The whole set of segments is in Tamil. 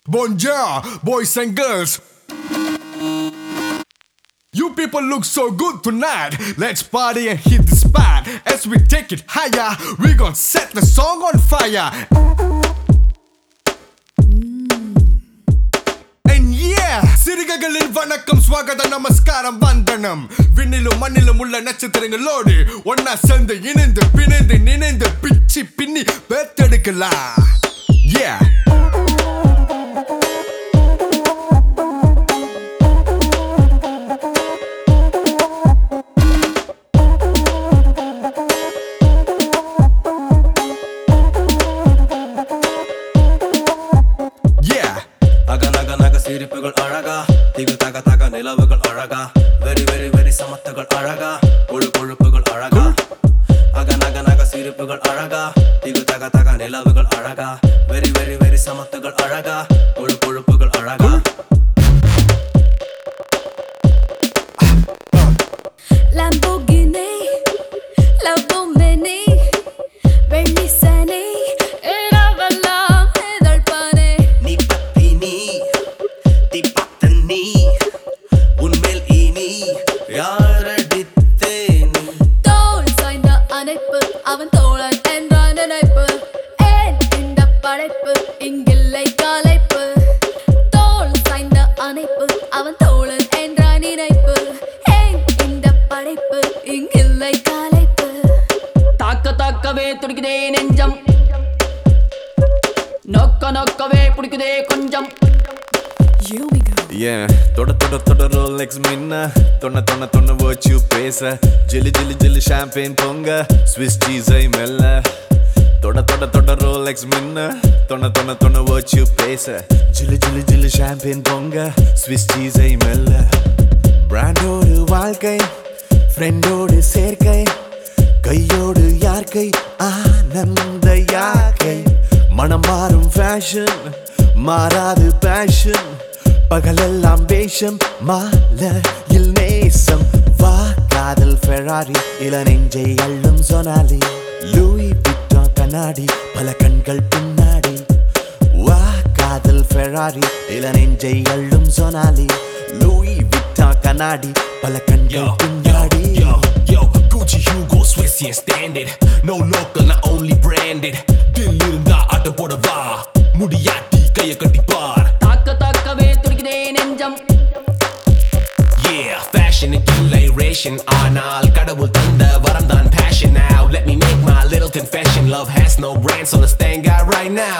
Bonjour, boys and girls. You people look so good tonight. Let's party and hit the spot. As we take it higher, we gon' set the song on fire. And yeah, சிறுகைகளில் வணக்கம் ஸ்வாகத நமஸ்காரம் வந்தனம் விண்ணிலும் மண்ணிலும் உள்ள நட்சத்திரங்களோடு ஒன்னா சேர்ந்து இணைந்து பிணைந்து நினைந்து பிச்சி பின்னி பேத்தெடுக்கலாம் Yeah. Yeah. அக நக நக சிரிப்புகள் அழகா திகு தக தக நிலவுகள் அழகா வெரி வெரி வெரி சமத்துகள் அழகா கொழு கொழுப்புகள் அழகா அக நக நக சிரிப்புகள் அழகா திகு தக தக நிலவுகள் அழகா வெரி வெரி வெரி சமத்துகள் அழகா கொழு கொழுப்புகள் அழகா Lamborghini, Lamborghini, வெள்ளி சனி, இரவெல்லாம் இதழ்பானே. நீ பத்தி நீ தீ பத்த நீ உன்மேல் இனி யாரடித்தேன் தோள் சாய்ந்த அணைப்பு, அவன் தோழன் என்ற நினைப்பு. ஏன் இந்த படைப்பு, இங்கில்லை களைப்பு. தோள் சாய்ந்த அணைப்பு, அவன் தோழன் என்ற நினைப்பு. ஏன் இந்த படைப்பு, இங்கில்லை களைப்பு. தாக்க தாக்கவே துடிக்குதே நெஞ்சம் நோக்க நோக்கவே பிடிக்குதே கொஞ்சம் Here we go. Yeah, தொட தொட தொட ரோலெக்ஸ் மின்ன தொண்ண தொண்ண தொண்ண வச்சு பேச ஜிலி ஜிலி ஜிலி ஷாம்பேன் பொங்க ஸ்விஸ் சீஸை மெல்ல தொட தொட தொட ரோலெக்ஸ் மின்ன தொண்ண தொண்ண தொண்ண வச்சு பேச ஜிலி ஜிலி ஜிலி ஷாம்பேன் பொங்க ஸ்விஸ் சீஸை மெல்ல பிராண்டோடு வாழ்க்கை ஃப்ரெண்டோடு சேர்க்கை கையோடு யார்கை ஆனந்த யாக்கை மனம் மாறும் ஃபேஷன் மாறாது பேஷன் பகலெல்லாம் வேஷம் மாலையில் நேசம் வா காதல் ஃபெராரி இள நெஞ்சை அள்ளும் சொனாலி லூயி விட்டா கண்ணாடி பல கண்கள் பின்னாடி வா காதல் ஃபெராரி இள நெஞ்சை அள்ளும் சொனாலி லூயி விட்டா கண்ணாடி பல கண்கள் பின்னாடி Yo, yo, Gucci, Hugo, Swiss, yeah, standard. No local, not only branded. தில் இருந்தா ஆட்ட போட வா முடியாட்டி கைய கட்டி பார் தாக்க தாக்கவே துடிக்குதே நெஞ்சம் Yeah, fashion இல்லை ration ஆனால் கடவுள் தந்த வரம் தான் passion now Let me make my little confession Love has no brand so let's thank God right now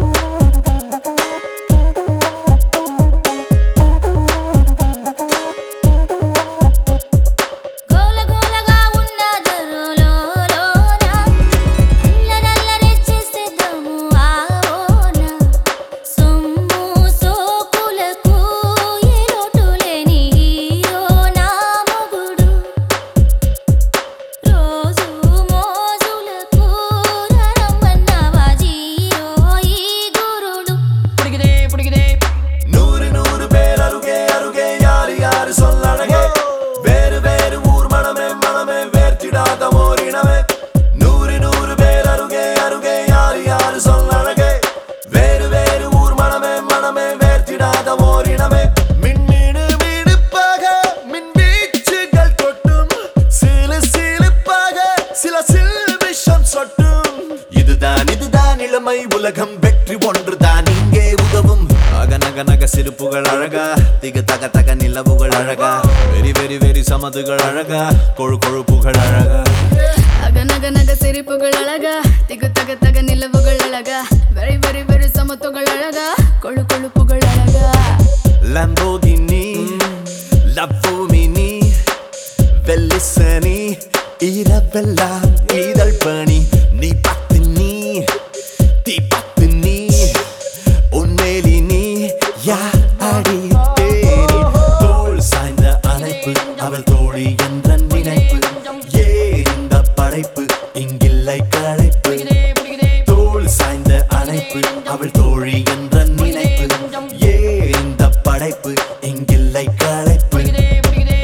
గోల గోలగా ఉన్నది రోలోలోన అల్లరల్లరి చేసేద్దాము ఆవోన సొమ్ము సోకులకు ఏ లోటు లేని హీరో నా మొగుడు రోజు మోజులకు రమ్మన్నవా జీరో ఈ గురుడు பிடிக்குதே பிடிக்குதே நூறு நூறு பேர் அருகே அருகே யாரு யாரு சொல்லழகே வேறு வேறு ஊர் மனமே மனமே வேர்த்திடாத ஓரினமே நூறு நூறு பேர் அருகே அருகே யாரு யாரு சொல்லழகே வேறு வேறு ஊர் மனமே மனமே வேர்த்திடாத ஓரினமே மின்மீடு மீடுப்பாக மின் வீச்சுகள் கொட்டும் சிலு சிலுப்பாக சில சில் விஷம் சொட்டும் இதுதான் இதுதான் இளமை உலகம் வெற்றி ஒன்றுதான் இங்கே உதவும் அக நக நக சிரிப்புகள் அழகா திக தக தக நிலவுகள் அழகா வெரி வெரி வெரி சமதுகள் அழகா கொழு கொழுப்புகள் அழகா அக நக நக சிரிப்புகள் அழகா திகு தக தக நிலவுகள் அழகா வெரி வெரி வெரி சமத்துகள் அழகா கொழு கொழுப்புகள் அழகா Lamborghini Lamborghini வெல்லிசனி இரவெல்லாம் இதழ் பணி நீ பத்து நீ தீ பத்து நீ உன்மேலி நீ யார் அடி தேனி தோள் சாய்ந்த அணைப்பு அவள் தோழி என்ற நினைப்பு ஏ இந்த படைப்பு இங்கில்லை களைப்பு பிடிக்குதே பிடிக்குதே தோள் சாய்ந்த அணைப்பு அவள் தோழி என்ற நினைப்பு ஏ இந்த படைப்பு இங்கில்லை களைப்பு பிடிக்குதே பிடிக்குதே